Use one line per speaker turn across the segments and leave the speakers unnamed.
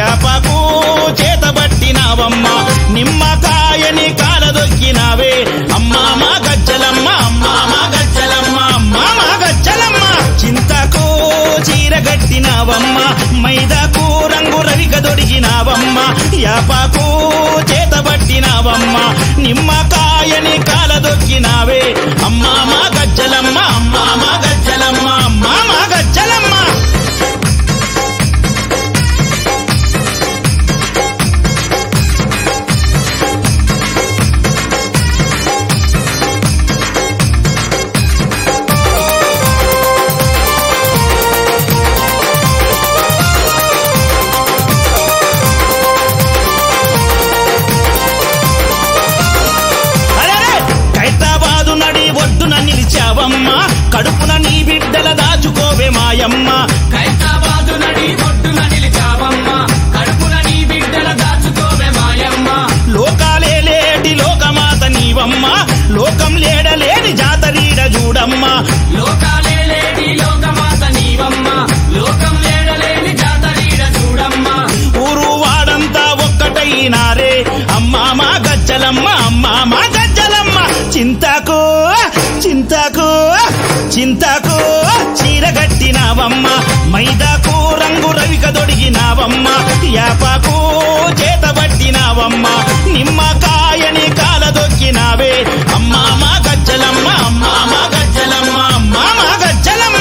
యాపకు చేతబట్టినావమ్మ నిమ్మకాయని కాలదొక్కినావే అమ్మా మా గజ్జలమ్మ అమ్మా మా గజ్జలమ్మ అమ్మా మా గజ్జలమ్మ చింతకు చీర కట్టినావమ్మ మైదాకు రంగు రవిక దొడిగినావమ్మ యాపకు చేతబట్టినావమ్మ నిమ్మకాయని కాలదొక్కినావే అమ్మా మా గజ్జలమ్మ అమ్మా మా గజ్జలమ్మ అమ్మా మా గజ్జలమ్మ అరెరే! ఖైరతాబాదు నడి ఒడ్డున నిలిచావమ్మ కడుపున నీ బిడ్డల దాచుకోవే మాయమ్మ
ఖైరతాబాదు నడి ఒడ్డున నిలిచావమ్మ కడుపున నీ బిడ్డల దాచుకోవే మాయమ్మ
లోకాలే లేటి లోకమాత నీవమ్మ లోకం లేడలేని జాతరీడ చూడమ్మ
లోకాలే లేని లోకమాత నీవమ్మ లోకం లేడలేని జాతరీడ చూడమ్మ
ఊరు వాడంతా ఒక్కటైనారే అమ్మా మా గజ్జలమ్మ అమ్మా మా గజ్జలమ్మ చింతకు చింతకు చింతకు చీర కట్టినావమ్మ మైదాకు రంగు రవిక దొడిగినావమ్మ యాపకు చేతబట్టినావమ్మ నిమ్మకాయని కాలదొక్కినావే అమ్మా మా గజ్జలమ్మ అమ్మా మా గజ్జలమ్మ అమ్మా మా గజ్జలమ్మ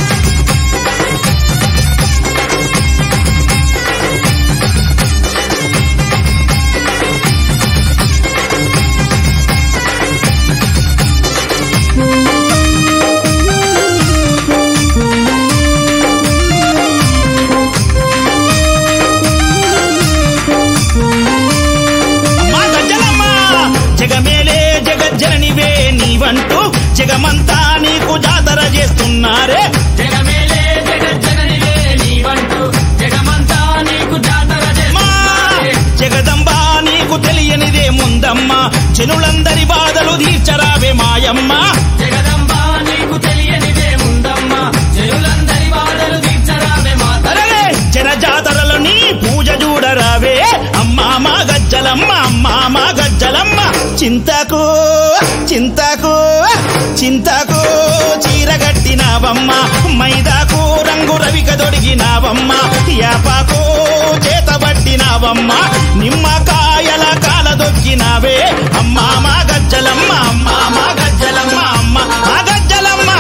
అమ్మా గజ్జలమ్మ జగమేలే జగజ్జననివే నీవంటూ జగమంతా నీకు జాతర చేస్తున్నారే
జగమేలే జగజ్జననివే నీవంటూ జగమంతా నీకు జాతర
అమ్మా
చేస్తున్నారే.
జగదంబా నీకు తెలియనిదే ముందమ్మ జనులందరి బాధలు తీర్చరావే మాయమ్మ
జగదంబ నీకు తెలియనిదే ముందమ్మ జనులందరి బాధలు తీర్చరావే మాత
అరే జన జాతరలో నీ పూజ చూడరావే అమ్మా మా గజ్జలమ్మ అమ్మా మా గజ్జలమ్మ చింతకు చింతకు చింతకు చీర కట్టినావమ్మ మైదాకు రంగు రవిక దొడిగినావమ్మ యాపాకు చేతబట్టినావమ్మ నిమ్మకాయల కాలదొక్కినావే అమ్మా మా గజ్జలమ్మ అమ్మా మా గజ్జలమ్మ అమ్మ మా గజ్జలమ్మ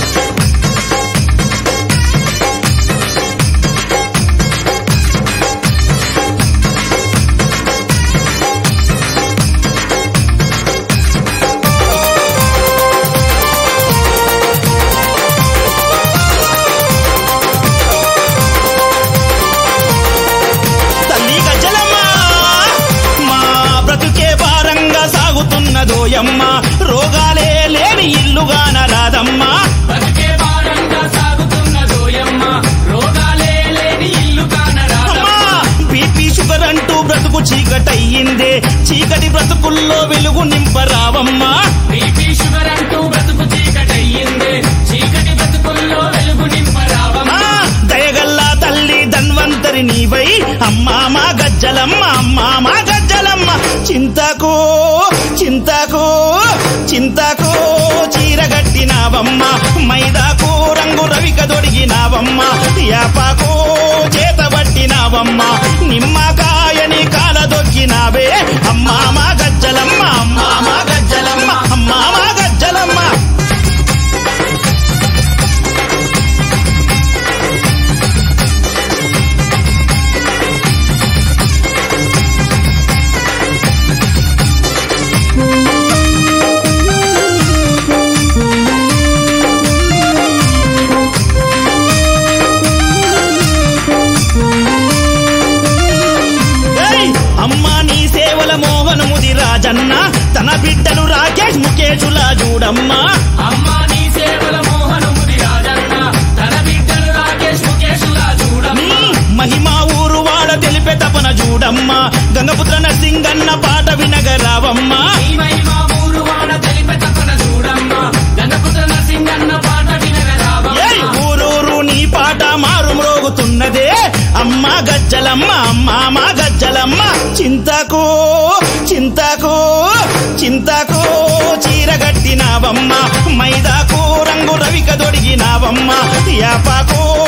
తల్లి గజ్జలమ్మ మా బ్రతుకే భారంగా సాగుతున్నదోయమ్మ రోగాలే లేని ఇల్లుగాన రాదమ్మా
బతికే భారంగా సాగుతున్న దోయమ్మ రోగాలే లేని ఇల్లు కానరాదమ్మ
అమ్మా బీపీ షుగర్ అంటూ బ్రతుకు చీకటయ్యిందే చీకటి బ్రతుకుల్లో వెలుగు నింపరావమ్మా
బీపీ షుగర్ అంటూ బ్రతుకు చీకటయ్యింది చీకటి బ్రతుకుల్లో వెలుగు నింపరావమ్మ
ఆ, దయగల్లా తల్లి ధన్వంతరి నీవై అమ్మా మా గజ్జలమ్మ అమ్మా మా గజ్జలమ్మ చింతకు చింతకు చింతకు చీర కట్టినావమ్మ మైదాకు రంగు రవిక దొడిగినావమ్మ యాపాకు చేతబట్టినావమ్మ నిమ్మకాయని కాలదొక్కినావే అమ్మా మా గజ్జలమ్మ అమ్మా మా గజ్జలమ్మ అమ్మా మా గజ్జలమ్మ ఏయ్! అమ్మా నీ సేవల మోహనముది రాజన్న తన బిడ్డలు రాకేష్ ముఖేషులా చూడమ్మా
అమ్మ నీ సేవల మోహనముది రాజన్న తన బిడ్డలు రాకేష్ ముఖేషులా చూడమ్మ
నీ మహిమా ఊరు వాడ తెలిపే తపన చూడమ్మా గంగపుత్ర నరసింగన్న పాట వినగరావమ్మా
నీ మహిమ ఊరు వాడ తెలిపే తపన చూడమ్మ గణపుత్ర నరసింగన్న పాట వినగరావమ్మ
ఏయ్ ఊరూరు నీ పాట మారు మ్రోగుతున్నదే అమ్మ గజ్జలమ్మ అమ్మ మామ గజ్జలమ్మ చింతకు చింతకు చింతకు చీర కట్టినావమ్మ మైదాకు రంగు రవిక దొడిగినావమ్మ యాపాకు